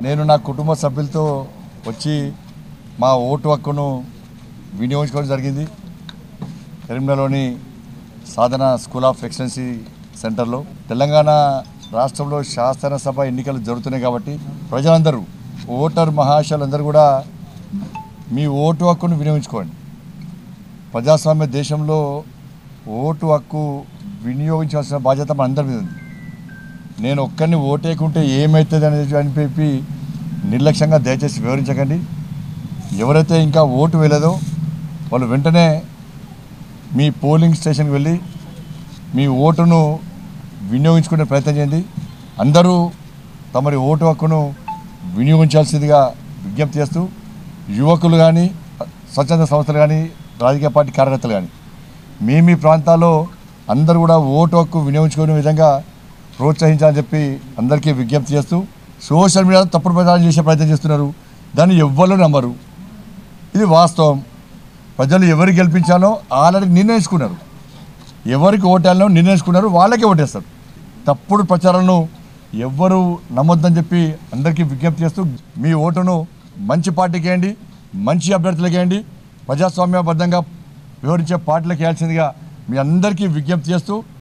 నేను నా కుటుంబ సభ్యులతో వచ్చి మా ఓటు హక్కును వినియోగించుకోవడం జరిగింది కరీంనగర్లోని సాధన స్కూల్ ఆఫ్ ఎక్సలెన్సీ సెంటర్లో తెలంగాణ రాష్ట్రంలో శాసనసభ ఎన్నికలు జరుగుతున్నాయి కాబట్టి ప్రజలందరూ ఓటర్ మహాశయులందరూ కూడా మీ ఓటు హక్కును వినియోగించుకోండి ప్రజాస్వామ్య దేశంలో ఓటు హక్కు వినియోగించాల్సిన బాధ్యత మన అందరి మీద ఉంది నేను ఒక్కరిని ఓటేకుంటే ఏమవుతుంది అనేది అని చెప్పి నిర్లక్ష్యంగా దయచేసి వివరించకండి ఎవరైతే ఇంకా ఓటు వేయలేదో వాళ్ళు వెంటనే మీ పోలింగ్ స్టేషన్కి వెళ్ళి మీ ఓటును వినియోగించుకునే ప్రయత్నం చేయండి అందరూ తమరి ఓటు హక్కును వినియోగించాల్సిందిగా విజ్ఞప్తి చేస్తూ యువకులు కానీ స్వచ్ఛంద సంస్థలు కానీ రాజకీయ పార్టీ కార్యకర్తలు కానీ మీ మీ ప్రాంతాల్లో అందరూ కూడా ఓటు హక్కు వినియోగించుకునే విధంగా ప్రోత్సహించాలని చెప్పి అందరికీ విజ్ఞప్తి చేస్తూ సోషల్ మీడియాలో తప్పుడు ప్రచారం చేసే ప్రయత్నం చేస్తున్నారు దాన్ని ఎవ్వరు నమ్మరు ఇది వాస్తవం ప్రజలు ఎవరికి గెలిపించాలో ఆల్రెడీ నిర్ణయించుకున్నారు ఎవరికి ఓటేయాలో నిర్ణయించుకున్నారు వాళ్ళకే ఓటేస్తారు తప్పుడు ప్రచారాలను ఎవ్వరు నమ్మొద్దని చెప్పి అందరికీ విజ్ఞప్తి చేస్తూ మీ ఓటును మంచి పార్టీకి వేయండి మంచి అభ్యర్థులకు వేయండి ప్రజాస్వామ్యబద్ధంగా వివరించే పార్టీలకు వేయాల్సిందిగా మీ అందరికీ విజ్ఞప్తి చేస్తూ